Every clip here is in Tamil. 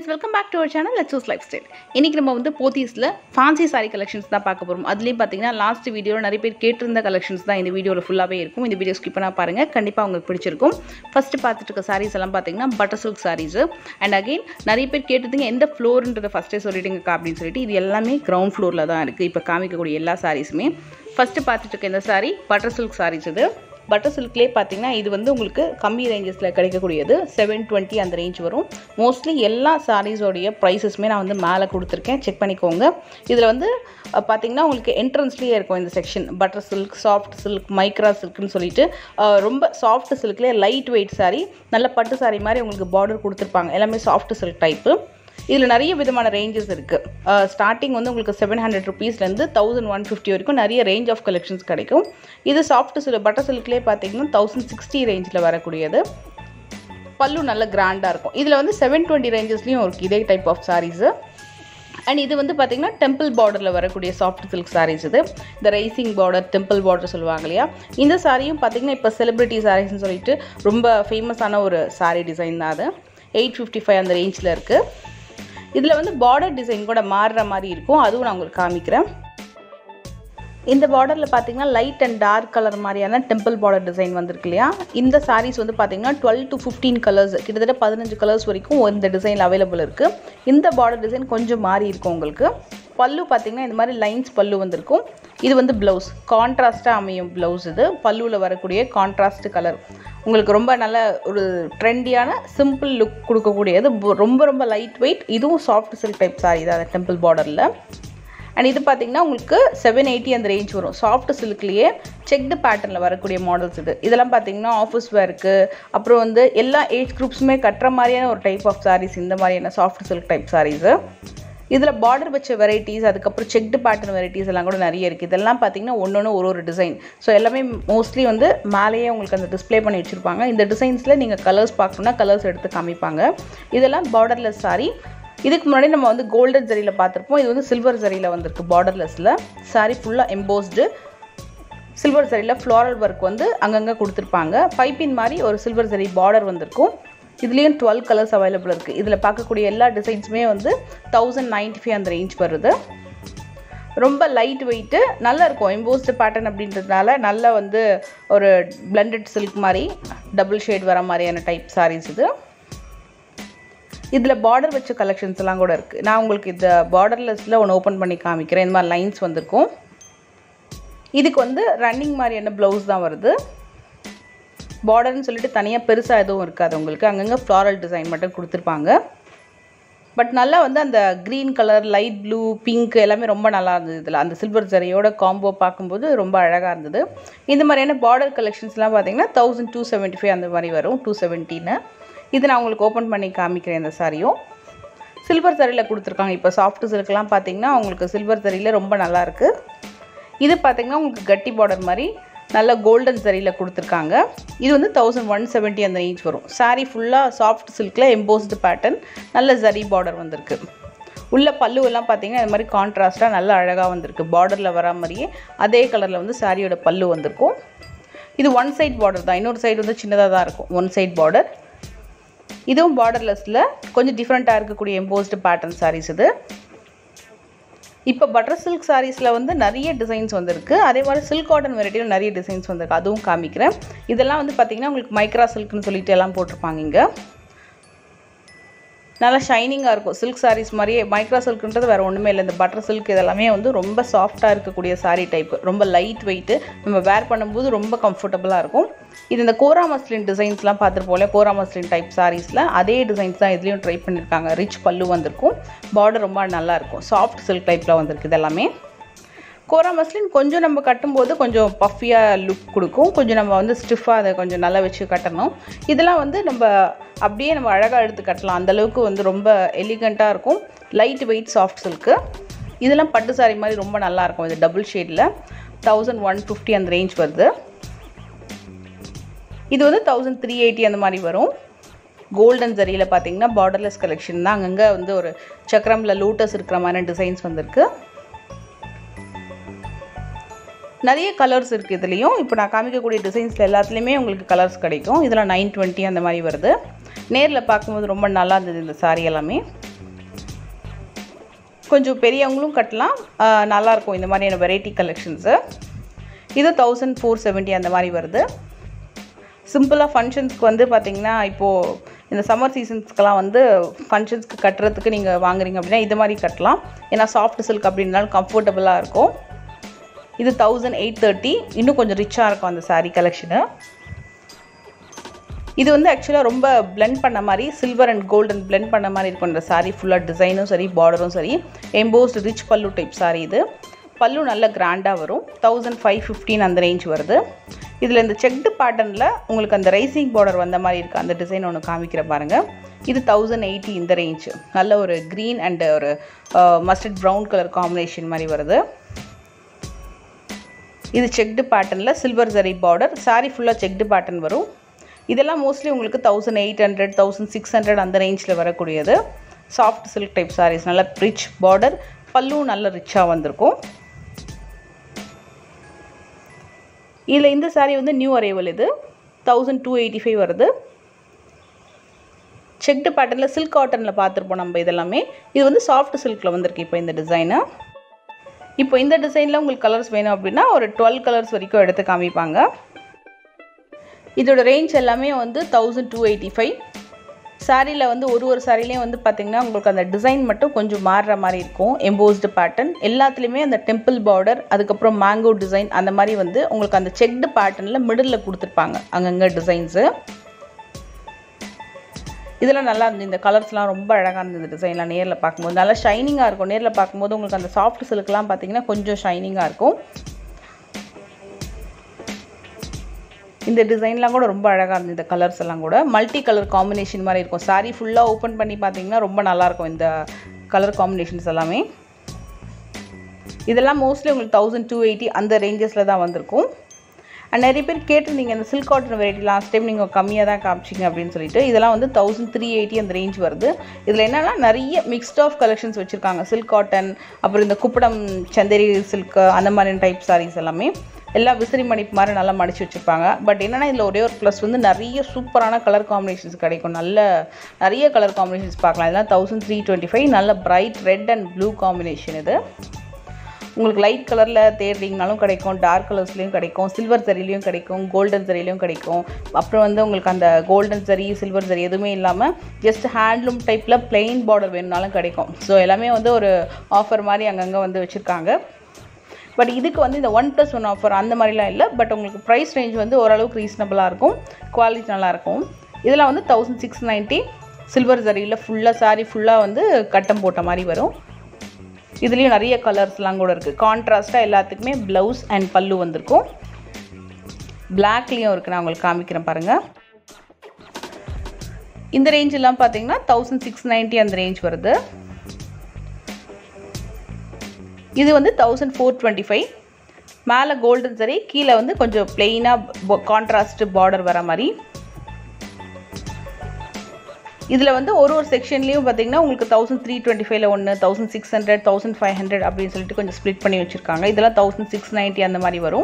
welcome back to our channel let's choose lifestyle இன்றைக்கி நம்ம வந்து போத்தீஸில் ஃபேன்சி சாரி கலெக்ஷன்ஸ் தான் பார்க்க போகிறோம் அதுலேயும் பார்த்தீங்கன்னா லாஸ்ட் வீடியோவில் நிறைய பேர் கேட்டிருந்த கலெக்ஷன்ஸ் தான் இந்த வீடியோவில் ஃபுல்லாகவே இருக்கும் இந்த வீடியோ ஸ்கிப் பண்ணால் பாருங்கள் கண்டிப்பாக உங்களுக்கு பிடிச்சிருக்கும் ஃபஸ்ட்டு பார்த்துட்டு இருக்க சாரீஸ் எல்லாம் பார்த்தீங்கன்னா butter silk sarees and again நிறைய பேர் கேட்டதுங்க எந்த ஃப்ளோர்ன்றதை ஃபஸ்ட்டே சொல்லிட்டுங்கக்கா அப்படின்னு சொல்லிட்டு இது எல்லாமே கிரவுண்ட் ஃப்ளோரில் தான் இருக்குது இப்போ காமிக்கக்கூடிய எல்லா சாரீஸுமே ஃபஸ்ட்டு பார்த்துட்டு இருக்க இந்த சாரீ பட்டர் சில்க் சாரீஸ் இது பட்டர் சில்க்லேயே பார்த்தீங்கன்னா இது வந்து உங்களுக்கு கம்மி ரேஞ்சஸில் கிடைக்கக்கூடியது செவன் டுவெண்ட்டி அந்த ரேஞ்ச் வரும் மோஸ்ட்லி எல்லா சாரீஸோடைய ப்ரைஸஸுமே நான் வந்து மேலே கொடுத்துருக்கேன் செக் பண்ணிக்கோங்க இதில் வந்து அஹ், பார்த்தீங்கன்னா உங்களுக்கு என்ட்ரன்ஸ்லேயே இருக்கும் இந்த section butter silk soft silk micro சில்க்னு சொல்லிட்டு அஹ், ரொம்ப சாஃப்ட் சில்க்லேயே லைட் வெயிட் saree நல்ல பட்டு saree மாதிரி உங்களுக்கு பார்டர் கொடுத்துருப்பாங்க எல்லாமே சாஃப்ட் சில்க் டைப்பு இதில் நிறைய விதமான ரேஞ்சஸ் இருக்குது ஸ்டார்டிங் வந்து உங்களுக்கு செவன் ஹண்ட்ரட் ருபீஸ்லேருந்து தௌசண்ட் ஒன் ஃபிஃப்டி வரைக்கும் நிறைய ரேஞ்ச் ஆஃப் கலெக்ஷன்ஸ் கிடைக்கும் இது சாஃப்ட் சில்க் பட்டர் சில்க்லேயே பார்த்தீங்கன்னா தௌசண்ட் சிக்ஸ்டி ரேஞ்சில் வரக்கூடியது பல்லு நல்ல கிராண்டாக இருக்கும் இதில் வந்து செவன் டுவெண்ட்டி ரேஞ்சஸ்லேயும் இருக்குது இதே டைப் ஆஃப் சாரீஸு அண்ட் இது வந்து பார்த்தீங்கன்னா டெம்பிள் பார்டரில் வரக்கூடிய சாஃப்ட் சில்க் சாரீஸ் இது இந்த ரைசிங் பார்டர் டெம்பிள் பார்டர் சொல்லுவாங்க இல்லையா இந்த சாரியும் பார்த்தீங்கன்னா இப்போ செலிப்ரிட்டி சாரீஸ்னு சொல்லிட்டு ரொம்ப ஃபேமஸான ஒரு சாரீ டிசைன் தான் அது எயிட் ஃபிஃப்டி ஃபைவ் அந்த ரேஞ்சில் இருக்குது இதில் வந்து பார்டர் டிசைன் கூட மாறுற மாதிரி இருக்கும் அதுவும் நான் உங்களுக்கு காமிக்கிறேன் இந்த பார்டரில் பார்த்தீங்கன்னா லைட் அண்ட் டார்க் கலர் மாதிரியான டெம்பிள் பார்டர் டிசைன் வந்திருக்கு இல்லையா இந்த சாரீஸ் வந்து பார்த்தீங்கன்னா டுவெல் டு ஃபிஃப்டீன் கலர்ஸ் கிட்டத்தட்ட பதினஞ்சு கலர்ஸ் வரைக்கும் இந்த டிசைன் அவைலபிள் இருக்குது இந்த பார்டர் டிசைன் கொஞ்சம் மாறி இருக்கும் உங்களுக்கு பல்லு பார்த்தீங்கன்னா இந்த மாதிரி லைன்ஸ் பல்லு வந்திருக்கும் இது வந்து ப்ளவுஸ் கான்ட்ராஸ்ட்டாக அமையும் ப்ளவுஸ் இது பல்லுவில் வரக்கூடிய கான்ட்ராஸ்ட் கலர் உங்களுக்கு ரொம்ப நல்ல ஒரு ட்ரெண்டியான சிம்பிள் லுக் கொடுக்கக்கூடியது பு- ரொம்ப ரொம்ப லைட் வெயிட் இதுவும் சாஃப்ட் சில்க் டைப் சாரி தான் டெம்பிள் பார்டரில் அண்ட் இது பார்த்தீங்கன்னா உங்களுக்கு செவன் எயிட்டி அந்த ரேஞ்ச் வரும் சாஃப்ட் சில்க்லேயே செக்டு பேட்டர்னில் வரக்கூடிய மாடல்ஸ் இது இதெல்லாம் பார்த்தீங்கன்னா ஆஃபீஸ் வேர்க்கு அப்புறம் வந்து எல்லா ஏஜ் குரூப்ஸுமே கட்டுற மாதிரியான ஒரு டைப் ஆஃப் sarees இந்த மாதிரியான சாஃப்ட் சில்க் டைப் சாரீஸு இதில் பார்டர் வச்ச வெரைட்டிஸ் அதுக்கப்புறம் செக்டு பேட்டர்ன் வெரைட்டிஸ் எல்லாம் கூட நிறைய இருக்குது இதெல்லாம் பார்த்தீங்கன்னா ஒன்று ஒரு ஒரு டிசைன் ஸோ எல்லாமே மோஸ்ட்லி வந்து மேலேயே உங்களுக்கு அந்த டிஸ்ப்ளே பண்ணி வச்சுருப்பாங்க இந்த டிசைன்ஸில் நீங்கள் கலர்ஸ் பார்க்கணுன்னா கலர்ஸ் எடுத்து காமிப்பாங்க இதெல்லாம் பார்டர்லெஸ் saree இதுக்கு முன்னாடி நம்ம வந்து கோல்டன் ஜரியில் பார்த்துருப்போம் இது வந்து சில்வர் ஜரியில் வந்திருக்கு பார்டர்லெஸில் saree ஃபுல்லாக எம்போஸ்டு சில்வர் ஜரியில் ஃப்ளாரல் ஒர்க் வந்து அங்கங்கே கொடுத்துருப்பாங்க பைப்பின் மாதிரி ஒரு சில்வர் ஜரி பார்டர் வந்திருக்கும் இதுலேயும் டுவெல் கலர்ஸ் அவைலபிள் இருக்குது இதில் பார்க்கக்கூடிய எல்லா டிசைன்ஸுமே வந்து தௌசண்ட் நைன்ட்டி ஃபைவ் அந்த ரேஞ்ச் வருது ரொம்ப லைட் வெயிட்டு நல்லா இருக்கும் எம்போஸ்டு பேட்டர்ன் அப்படின்றதுனால நல்ல வந்து ஒரு பிளண்டட் சில்க் மாதிரி டபுள் ஷேட் வர மாதிரியான டைப் sarees இது இதில் பார்டர் வச்ச கலெக்ஷன்ஸ் எல்லாம் கூட இருக்குது நான் உங்களுக்கு இந்த பார்டர்லெஸில் ஒன்று ஓப்பன் பண்ணி காமிக்கிறேன் இந்த மாதிரி லைன்ஸ் வந்திருக்கும் இதுக்கு வந்து ரன்னிங் மாதிரியான ப்ளவுஸ் தான் வருது பார்டர்னு சொல்லிட்டு தனியாக பெருசாக எதுவும் இருக்காது உங்களுக்கு அங்கங்கே ஃப்ளாரல் டிசைன் மட்டும் கொடுத்துருப்பாங்க பட் நல்லா வந்து அந்த green colour light blue pink எல்லாமே ரொம்ப நல்லா இருந்தது இதில் அந்த சில்வர் ஜரியோட காம்போ பார்க்கும்போது ரொம்ப அழகாக இருந்தது இந்த மாதிரியான பார்டர் கலெக்ஷன்ஸ்லாம் பார்த்தீங்கன்னா தௌசண்ட் டூ செவன்ட்டி ஃபைவ் அந்த மாதிரி வரும் டூ செவன்ட்டின்னு இது நான் உங்களுக்கு ஓப்பன் பண்ணி காமிக்கிறேன் இந்த சாரியும் சில்வர் தறியில் கொடுத்துருக்காங்க இப்போ சாஃப்ட் சில்க்லாம் பார்த்தீங்கன்னா உங்களுக்கு சில்வர் தறியில் ரொம்ப நல்லா இருக்கு இது பார்த்தீங்கன்னா உங்களுக்கு கட்டி பார்டர் மாதிரி நல்ல கோல்டன் சரியில் கொடுத்துருக்காங்க இது வந்து தௌசண்ட் ஒன் செவன்ட்டி அந்த ரேஞ்ச் வரும் saree ஃபுல்லாக சாஃப்ட் சில்கில் எம்போஸ்டு பேட்டர்ன் நல்ல ஜரி பார்டர் வந்திருக்கு உள்ள பல்லு எல்லாம் பார்த்தீங்கன்னா இந்த மாதிரி கான்ட்ராஸ்ட்டாக நல்ல அழகாக வந்திருக்கு பார்டரில் வர மாதிரியே அதே கலரில் வந்து சாரியோட பல்லு வந்திருக்கும் இது ஒன் சைட் பார்டர் தான் இன்னொரு சைடு வந்து சின்னதாக தான் இருக்கும் ஒன் சைட் பார்டர் இதுவும் பார்டர்லெஸில் கொஞ்சம் டிஃப்ரெண்ட்டாக இருக்கக்கூடிய எம்போஸ்டு பேட்டர்ன் sarees இது இப்போ பட்டர் சில்க் சாரீஸில் வந்து நிறைய டிசைன்ஸ் வந்திருக்கு அதே மாதிரி சில்க் காட்டன் வெரைட்டியில் நிறைய டிசைன்ஸ் வந்திருக்கு அதுவும் காமிக்கிறேன் இதெல்லாம் வந்து பார்த்திங்கன்னா உங்களுக்கு மைக்ரா சில்க்னு சொல்லிட்டு எல்லாம் போட்டிருப்பாங்க இங்கே நல்லா ஷைனிங்காக இருக்கும் சில்க் sarees மாதிரியே மைக்ரா சில்க்ன்றது வேறு ஒன்றுமே இல்லை இந்த பட்டர் சில்க் இதெல்லாமே வந்து ரொம்ப சாஃப்டாக இருக்கக்கூடிய saree டைப் ரொம்ப லைட் வெயிட்டு நம்ம வேர் பண்ணும்போது ரொம்ப கம்ஃபர்டபுளாக இருக்கும் இது இந்த கோரா மஸ்லின் டிசைன்ஸ்லாம் பார்த்துருப்போம் இல்லையா கோரா மஸ்லின் டைப் சாரீஸில் அதே டிசைன்ஸ் தான் இதுலேயும் ட்ரை பண்ணியிருக்காங்க ரிச் பல்லு வந்திருக்கும் பார்டர் ரொம்ப நல்லா இருக்கும் சாஃப்ட் சில்க் டைப்பில் வந்திருக்கு இது எல்லாமே கோரா மஸ்லின் கொஞ்சம் நம்ம கட்டும்போது கொஞ்சம் பஃபியாக லுக் கொடுக்கும் கொஞ்சம் நம்ம வந்து ஸ்டிஃபாக அதை கொஞ்சம் நல்லா வச்சு கட்டணும் இதெல்லாம் வந்து நம்ம அப்படியே நம்ம அழகாக எடுத்து கட்டலாம் அந்த அளவுக்கு வந்து ரொம்ப எலிகண்ட்டாக இருக்கும் லைட் வெயிட் சாஃப்ட் சில்க்கு இதெல்லாம் பட்டு சாரி மாதிரி ரொம்ப நல்லா இருக்கும் இது டபுள் ஷேடில் தௌசண்ட் ஒன் ஃபிஃப்டி அந்த ரேஞ்ச் வருது இது வந்து தௌசண்ட் த்ரீ எயிட்டி அந்த மாதிரி வரும் கோல்டன் ஜரியில் பார்த்தீங்கன்னா பார்டர்லெஸ் கலெக்ஷன் தான் அங்கங்கே வந்து ஒரு சக்கரமில் லோட்டஸ் இருக்கிற மாதிரி டிசைன்ஸ் வந்திருக்கு நிறைய கலர்ஸ் இருக்குது இதுலேயும் இப்போ நான் காமிக்கக்கூடிய டிசைன்ஸில் எல்லாத்துலேயுமே உங்களுக்கு கலர்ஸ் கிடைக்கும் இதில் நைன் டுவெண்ட்டி அந்த மாதிரி வருது நேரில் பார்க்கும்போது ரொம்ப நல்லா இருந்தது இந்த saree எல்லாமே கொஞ்சம் பெரியவங்களும் கட்டலாம் ஆஹ் நல்லாயிருக்கும் இந்த மாதிரியான வெரைட்டி கலெக்ஷன்ஸு இது தௌசண்ட் ஃபோர் செவன்ட்டி அந்த மாதிரி வருது சிம்பிளாக ஃபங்க்ஷன்ஸ்க்கு வந்து பார்த்தீங்கன்னா இப்போது இந்த சம்மர் சீசன்ஸ்க்கெலாம் வந்து ஃபங்க்ஷன்ஸ்க்கு கட்டுறதுக்கு நீங்கள் வாங்குறீங்க அப்படின்னா இது மாதிரி கட்டலாம் ஏன்னா சாஃப்ட் சில்க் அப்படின்னாலும் கம்ஃபர்டபுளாக இருக்கும் இது தௌசண்ட் எயிட் தேர்ட்டி இன்னும் கொஞ்சம் ரிச்சாக இருக்கும் அந்த saree கலெக்ஷனு இது வந்து ஆக்சுவலாக ரொம்ப பிளெண்ட் பண்ண மாதிரி சில்வர் அண்ட் கோல்டன் பிளெண்ட் பண்ண மாதிரி இருக்கும் இந்த saree ஃபுல்லாக டிசைனும் சரி பார்டரும் சரி embossed rich pallu type saree இது பல்லு நல்ல கிராண்டாக வரும் தௌசண்ட் ஃபைவ் ஃபிஃப்டீன் அந்த ரேஞ்ச் வருது இதில் இந்த செக்டு பேட்டர்னில் உங்களுக்கு அந்த ரைசிங் பார்டர் வந்த மாதிரி இருக்குது அந்த டிசைன் ஒன்று காமிக்கிற பாருங்கள் இது தௌசண்ட் எயிட்டி இந்த ரேஞ்ச் நல்ல ஒரு க்ரீன் அண்ட் ஒரு மஸ்டர்ட் ப்ரௌன் கலர் காம்பினேஷன் மாதிரி வருது இது செக்டு பேட்டர்னில் சில்வர் ஜரி பார்டர் saree ஃபுல்லாக செக்டு பேட்டர்ன் வரும் இதெல்லாம் மோஸ்ட்லி உங்களுக்கு thousand eight hundred thousand six hundred அந்த ரேஞ்சில் வரக்கூடியது சாஃப்ட் சில்க் டைப் sarees நல்ல ரிச் பார்டர் பல்லும் நல்ல ரிச்சாக வந்திருக்கும் இதில் இந்த saree வந்து நியூ அரைவல் இது தௌசண்ட் டூ எயிட்டி ஃபைவ் வருது செக்டு பேட்டர்னில் சில்க் காட்டனில் பார்த்துருப்போம் நம்ம இதெல்லாமே இது வந்து சாஃப்ட் சில்கில் வந்திருக்கு இப்போ இந்த டிசைனு இப்போ இந்த டிசைனில் உங்களுக்கு கலர்ஸ் வேணும் அப்படின்னா ஒரு டுவெல் கலர்ஸ் வரைக்கும் எடுத்து காமிப்பாங்க இதோட ரேஞ்ச் எல்லாமே வந்து தௌசண்ட் டூ எயிட்டி ஃபைவ் சாரியில் வந்து ஒரு ஒரு சாரிலையும் வந்து பார்த்திங்கன்னா உங்களுக்கு அந்த டிசைன் மட்டும் கொஞ்சம் மாறுற மாதிரி இருக்கும் எம்போஸ்டு பேட்டர்ன் எல்லாத்துலேயுமே அந்த டெம்பிள் பார்டர் அதுக்கப்புறம் மேங்கோ டிசைன் அந்த மாதிரி வந்து உங்களுக்கு அந்த செக்டு பேட்டர்னில் மிடில் கொடுத்துருப்பாங்க அங்கங்கே டிசைன்ஸு இதெல்லாம் நல்லா இருந்தது இந்த கலர்ஸ்லாம் ரொம்ப அழகாக இருந்தது இந்த டிசைன்லாம் நேரில் பார்க்கும்போது நல்லா ஷைனிங்காக இருக்கும் நேரில் பார்க்கும்போது உங்களுக்கு அந்த சாஃப்ட் சில்க்லாம் பார்த்தீங்கன்னா கொஞ்சம் ஷைனிங்காக இருக்கும் இந்த டிசைன்லாம் கூட ரொம்ப அழகாக இருந்தது இந்த கலர்ஸ் எல்லாம் கூட மல்டி கலர் காம்பினேஷன் மாதிரி இருக்கும் saree ஃபுல்லாக ஓப்பன் பண்ணி பார்த்தீங்கன்னா ரொம்ப நல்லாயிருக்கும் இந்த கலர் காம்பினேஷன்ஸ் எல்லாமே இதெல்லாம் மோஸ்ட்லி உங்களுக்கு தௌசண்ட் டூ எயிட்டி அந்த ரேஞ்சஸில் தான் வந்திருக்கும் அண்ட் நிறைய பேர் கேட்டிருந்தீங்க இந்த silk cotton variety last time நீங்கள் கம்மியாக தான் காமிச்சிங்க அப்படின்னு சொல்லிட்டு இதெல்லாம் வந்து தௌசண்ட் த்ரீ எயிட்டி அந்த ரேஞ்ச் வருது இதில் என்னென்னா நிறைய மிக்ஸ்ட் ஆஃப் கலெக்ஷன்ஸ் வச்சுருக்காங்க சில்க் காட்டன் அப்புறம் இந்த குப்படம் சந்தேரி சில்க் அந்த மாதிரியான டைப் சாரீஸ் எல்லாமே எல்லாம் விசிறி மடிப்பு மாதிரி நல்லா மடித்து வச்சுருப்பாங்க பட் என்னென்னா இதில் ஒரே ஒரு ப்ளஸ் வந்து நிறைய சூப்பரான கலர் காம்பினேஷன்ஸ் கிடைக்கும் நல்ல நிறைய கலர் காம்பினேஷன்ஸ் பார்க்கலாம் இதெல்லாம் தௌசண்ட் த்ரீ டுவெண்ட்டி ஃபைவ் நல்ல bright red and blue combination இது உங்களுக்கு லைட் கலரில் தேடுறீங்கனாலும் கிடைக்கும் டார்க் கலர்ஸ்லேயும் கிடைக்கும் சில்வர் சரிலையும் கிடைக்கும் கோல்டன் சரிலையும் கிடைக்கும் அப்புறம் வந்து உங்களுக்கு அந்த கோல்டன் சரி சில்வர் சரி எதுவுமே இல்லாமல் ஜஸ்ட் ஹேண்ட்லூம் டைப்பில் பிளெயின் பார்டர் வேணும்னாலும் கிடைக்கும் ஸோ எல்லாமே வந்து ஒரு ஆஃபர் மாதிரி அங்கங்கே வந்து வச்சுருக்காங்க பட் இதுக்கு வந்து இந்த ஒன் ப்ளஸ் ஒன் ஆஃபர் அந்த மாதிரிலாம் இல்லை பட் உங்களுக்கு ப்ரைஸ் ரேஞ்ச் வந்து ஓரளவுக்கு ரீசனபிளாக இருக்கும் குவாலிட்டி நல்லாயிருக்கும் இதெல்லாம் வந்து தௌசண்ட் சிக்ஸ் நைன்ட்டி சில்வர் சரியில் ஃபுல்லாக saree ஃபுல்லாக வந்து கட்டம் போட்ட மாதிரி வரும் இதுலேயும் நிறைய கலர்ஸ்லாம் கூட இருக்குது கான்ட்ராஸ்ட்டாக எல்லாத்துக்குமே ப்ளவுஸ் அண்ட் பல்லு வந்திருக்கும் பிளாக்லேயும் இருக்குது நான் உங்களுக்கு காமிக்கிறேன் பாருங்கள் இந்த ரேஞ்ச் எல்லாம் பார்த்தீங்கன்னா தௌசண்ட் சிக்ஸ் நைன்ட்டி அந்த ரேஞ்ச் வருது இது வந்து தௌசண்ட் ஃபோர் டுவெண்ட்டி ஃபைவ் மேலே கோல்டன் சரி கீழே வந்து கொஞ்சம் பிளெயினாக கான்ட்ராஸ்ட் பார்டர் வர மாதிரி இதில் வந்து ஒரு ஒரு செக்ஷன்லேயும் பார்த்தீங்கன்னா உங்களுக்கு தௌசண்ட் த்ரீ டுவெண்ட்டி ஃபைவ்ல ஒன்று thousand six hundred thousand five hundred அப்படின்னு சொல்லிட்டு கொஞ்சம் ஸ்ப்ளிட் பண்ணி வச்சுருக்காங்க இதெல்லாம் தௌசண்ட் சிக்ஸ் நைன்ட்டி அந்த மாதிரி வரும்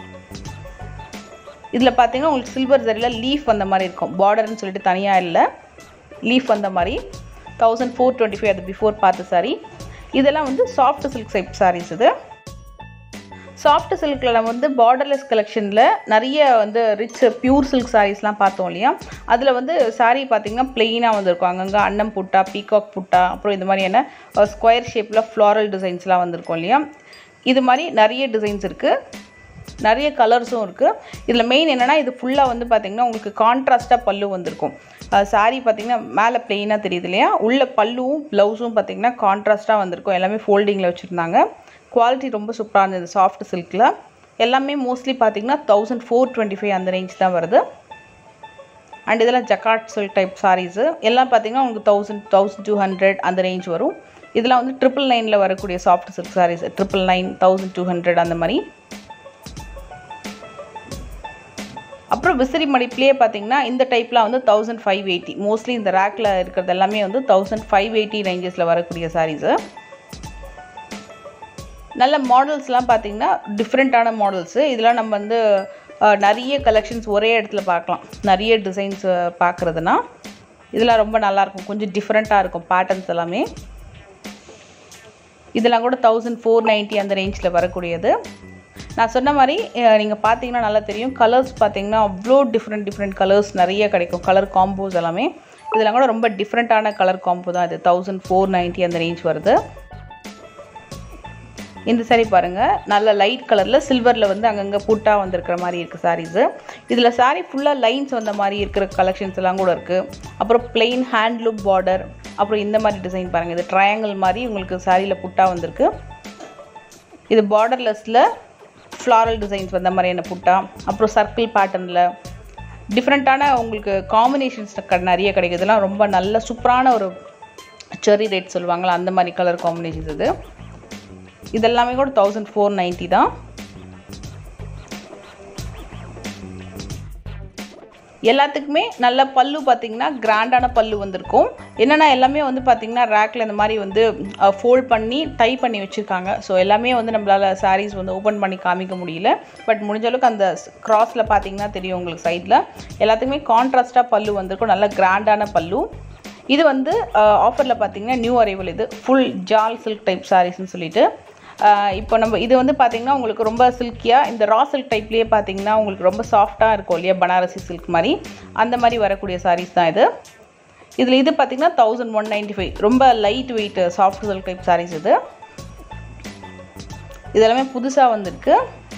இதில் பார்த்தீங்கன்னா உங்களுக்கு சில்வர் ஜரியில் லீஃப் வந்த மாதிரி இருக்கும் பார்டர்னு சொல்லிட்டு தனியாக இல்லை லீஃப் வந்த மாதிரி தௌசண்ட் ஃபோர் டுவெண்ட்டி ஃபைவ் அது பிஃபோர் பார்த்த சாரி இதெல்லாம் வந்து சாஃப்ட் சில்க் டைப் சாரீஸ் இது சாஃப்ட் சில்கில் நம்ம வந்து பார்டர்லெஸ் கலெக்ஷனில் நிறைய வந்து ரிச் பியூர் சில்க் சாரீஸ்லாம் பார்த்தோம் இல்லையா அதில் வந்து saree பார்த்தீங்கன்னா பிளெயினாக வந்திருக்கும் அங்கங்கே அன்னம் புட்டா பீகாக் புட்டா அப்புறம் இந்த மாதிரியான ஸ்கொயர் ஷேப்பில் ஃப்ளாரல் டிசைன்ஸ்லாம் வந்திருக்கும் இல்லையா இது மாதிரி நிறைய டிசைன்ஸ் இருக்குது நிறைய கலர்ஸும் இருக்குது இதில் மெயின் என்னென்னா இது ஃபுல்லாக வந்து பார்த்திங்கன்னா உங்களுக்கு கான்ட்ராஸ்ட்டாக பல்லு வந்திருக்கும் saree பார்த்தீங்கன்னா மேலே பிளெயினாக தெரியுது இல்லையா உள்ள பல்லுவும் ப்ளவுஸும் பார்த்தீங்கன்னா கான்ட்ராஸ்ட்டாக வந்திருக்கும் எல்லாமே ஃபோல்டிங்கில் வச்சுருந்தாங்க குவாலிட்டி ரொம்ப சூப்பராக இருந்தது சாஃப்ட் சில்கில் எல்லாமே மோஸ்ட்லி பார்த்தீங்கன்னா தௌசண்ட் ஃபோர் டுவெண்ட்டி ஃபைவ் அந்த ரேஞ்ச் தான் வருது அண்ட் இதெல்லாம் ஜக்காட் சில்க் டைப் சாரீஸு எல்லாம் பார்த்தீங்கன்னா உங்களுக்கு தௌசண்ட் தௌசண்ட் டூ ஹண்ட்ரட் அந்த ரேஞ்ச் வரும் இதெல்லாம் வந்து ட்ரிபிள் நைனில் வரக்கூடிய soft silk sarees triple nine thousand two hundred அந்த மாதிரி அப்புறம் விசிறி மடிப்புலேயே பார்த்தீங்கன்னா இந்த டைப்லாம் வந்து தௌசண்ட் ஃபைவ் எயிட்டி மோஸ்ட்லி இந்த ரேக்கில் இருக்கிறது எல்லாமே வந்து தௌசண்ட் ஃபைவ் எயிட்டி ரேஞ்சஸில் வரக்கூடிய சாரீஸு நல்ல மாடல்ஸ்லாம் பார்த்தீங்கன்னா டிஃப்ரெண்ட்டான மாடல்ஸு இதெல்லாம் நம்ம வந்து அஹ், நிறைய கலெக்ஷன்ஸ் ஒரே இடத்துல பார்க்கலாம் நிறைய டிசைன்ஸ் பார்க்குறதுனா இதெல்லாம் ரொம்ப நல்லாயிருக்கும் கொஞ்சம் டிஃப்ரெண்ட்டாக இருக்கும் பேட்டர்ன்ஸ் எல்லாமே இதெல்லாம் கூட தௌசண்ட் ஃபோர் நைன்ட்டி அந்த ரேஞ்சில் வரக்கூடியது நான் சொன்ன மாதிரி நீங்கள் பார்த்தீங்கன்னா நல்லா தெரியும் கலர்ஸ் பார்த்தீங்கன்னா அவ்வளோ டிஃப்ரெண்ட் டிஃப்ரெண்ட் கலர்ஸ் நிறைய கிடைக்கும் கலர் காம்போஸ் எல்லாமே இதெல்லாம் கூட ரொம்ப டிஃப்ரெண்ட்டான கலர் காம்போ தான் இது தௌசண்ட் ஃபோர் நைன்ட்டி அந்த ரேஞ்ச் வருது இந்த saree பாருங்கள் நல்ல லைட் கலரில் சில்வரில் வந்து அங்கங்கே புட்டா வந்திருக்கிற மாதிரி இருக்குது சாரீஸு இதில் saree ஃபுல்லாக லைன்ஸ் வந்த மாதிரி இருக்கிற கலெக்ஷன்ஸ் எல்லாம் கூட இருக்குது அப்புறம் plain ஹேண்ட்லூம் பார்டர் அப்புறம் இந்த மாதிரி டிசைன் பாருங்கள் இது ட்ரையாங்கிள் மாதிரி உங்களுக்கு சாரியில் புட்டா வந்திருக்கு இது பார்டர்லெஸில் ஃப்ளாரல் டிசைன்ஸ் வந்த மாதிரியான புட்டா அப்புறம் சர்க்கிள் பேட்டர்னில் டிஃப்ரெண்ட்டான உங்களுக்கு காம்பினேஷன்ஸ் நிறைய கிடைக்குது இதெல்லாம் ரொம்ப நல்ல சூப்பரான ஒரு செரி ரேட் சொல்லுவாங்களா அந்த மாதிரி கலர் காம்பினேஷன்ஸ் இது இதெல்லாமே கூட தௌசண்ட் ஃபோர் நைன்ட்டி தான் எல்லாத்துக்குமே நல்ல பல்லு பார்த்தீங்கன்னா கிராண்டான பல்லு வந்திருக்கும் என்னென்னா எல்லாமே வந்து பார்த்தீங்கன்னா ரேக்கில் இந்த மாதிரி வந்து ஃபோல்ட் பண்ணி டை பண்ணி வச்சுருக்காங்க ஸோ எல்லாமே வந்து நம்மளால் சாரீஸ் வந்து ஓப்பன் பண்ணி காமிக்க முடியல பட் முடிஞ்ச அளவுக்கு அந்த க்ராஸில் பார்த்தீங்கன்னா தெரியும் உங்களுக்கு சைடில் எல்லாத்துக்குமே கான்ட்ராஸ்ட்டாக பல்லு வந்திருக்கும் நல்ல கிராண்டான பல்லு இது வந்து ஆஃபரில் பார்த்தீங்கன்னா நியூ அரைவல் இது ஃபுல் ஜால் சில்க் டைப் சாரீஸ்னு சொல்லிட்டு ஆஹ் இப்போ நம்ம இது வந்து பார்த்தீங்கன்னா உங்களுக்கு ரொம்ப சில்கியாக இந்த ரா சில்க் டைப்லேயே பார்த்தீங்கன்னா உங்களுக்கு ரொம்ப சாஃப்டாக இருக்கும் இல்லையா பனாரசி சில்க் மாதிரி அந்த மாதிரி வரக்கூடிய சாரீஸ் தான் இது இதில் இது பார்த்தீங்கன்னா தௌசண்ட் ஒன் நைன்ட்டி ஃபைவ் ரொம்ப light weight soft silk type sarees இது இதெல்லாமே புதுசாக வந்திருக்கு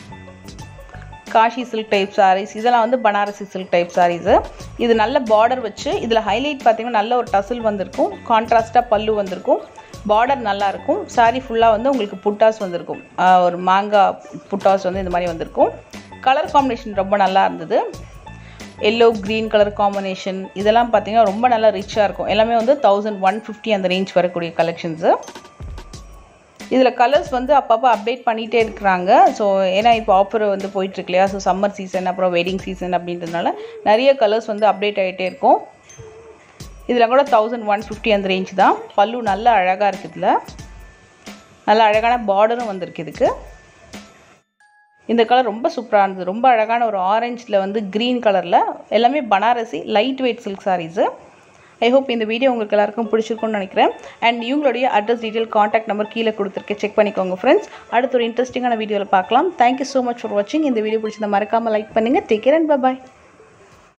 காஷி சில்க் டைப் சாரீஸ் இதெல்லாம் வந்து பனாரசி சில்க் டைப் சாரீஸு இது நல்ல பார்டர் வச்சு இதில் ஹைலைட் பார்த்தீங்கன்னா நல்ல ஒரு டசில் வந்திருக்கும் கான்ட்ராஸ்ட்டாக பல்லு வந்திருக்கும் பார்டர் நல்லா இருக்கும் சாரீ ஃபுல்லாக வந்து உங்களுக்கு புட்டாஸ் வந்திருக்கும் ஆஹ் ஒரு மாங்காய் புட்டாஸ் வந்து இந்த மாதிரி வந்திருக்கும் கலர் காம்பினேஷன் ரொம்ப நல்லா இருந்தது எல்லோ க்ரீன் கலர் காம்பினேஷன் இதெல்லாம் பார்த்தீங்கன்னா ரொம்ப நல்லா ரிச்சாக இருக்கும் எல்லாமே வந்து தௌசண்ட் ஒன் ஃபிஃப்டி அந்த ரேஞ்ச் வரக்கூடிய கலெக்ஷன்ஸு இதில் கலர்ஸ் வந்து அப்பப்போ அப்டேட் பண்ணிகிட்டே இருக்கிறாங்க ஸோ ஏன்னா இப்போ ஆஃபர் வந்து போயிட்டுருக்கு இல்லையா ஸோ சம்மர் சீசன் அப்புறம் வெட்டிங் சீசன் அப்படின்றதுனால நிறைய கலர்ஸ் வந்து அப்டேட் ஆகிட்டே இருக்கும் இதில் கூட தௌசண்ட் ஒன் ஃபிஃப்டி அந்த ரேஞ்ச் தான் பல்லு நல்ல அழகாக இருக்குது இதில் நல்ல அழகான பார்டரும் வந்திருக்கு இதுக்கு இந்த கலர் ரொம்ப சூப்பராக இருந்தது ரொம்ப அழகான ஒரு ஆரஞ்சில் வந்து க்ரீன் கலரில் எல்லாமே Banarasi light weight silk sarees I hope இந்த வீடியோ உங்களுக்கு எல்லாருக்கும் பிடிச்சிருக்கும்னு நினைக்கிறேன் அண்ட் இவங்களுடைய அட்ரஸ் டீட்டெயில் காண்டாக்ட் நம்பர் கீழே கொடுத்துருக்கேன் செக் பண்ணிக்கோங்க ஃப்ரெண்ட்ஸ் அடுத்த ஒரு இன்ட்ரெஸ்டிங்கான வீடியோவில் பார்க்கலாம் தேங்க்யூ ஸோ மச் ஃபார் வாட்சிங் இந்த வீடியோ பிடிச்சிருந்தா மறக்காமல் லைக் பண்ணுங்கள் டேக் கேர் அண்ட் பாய்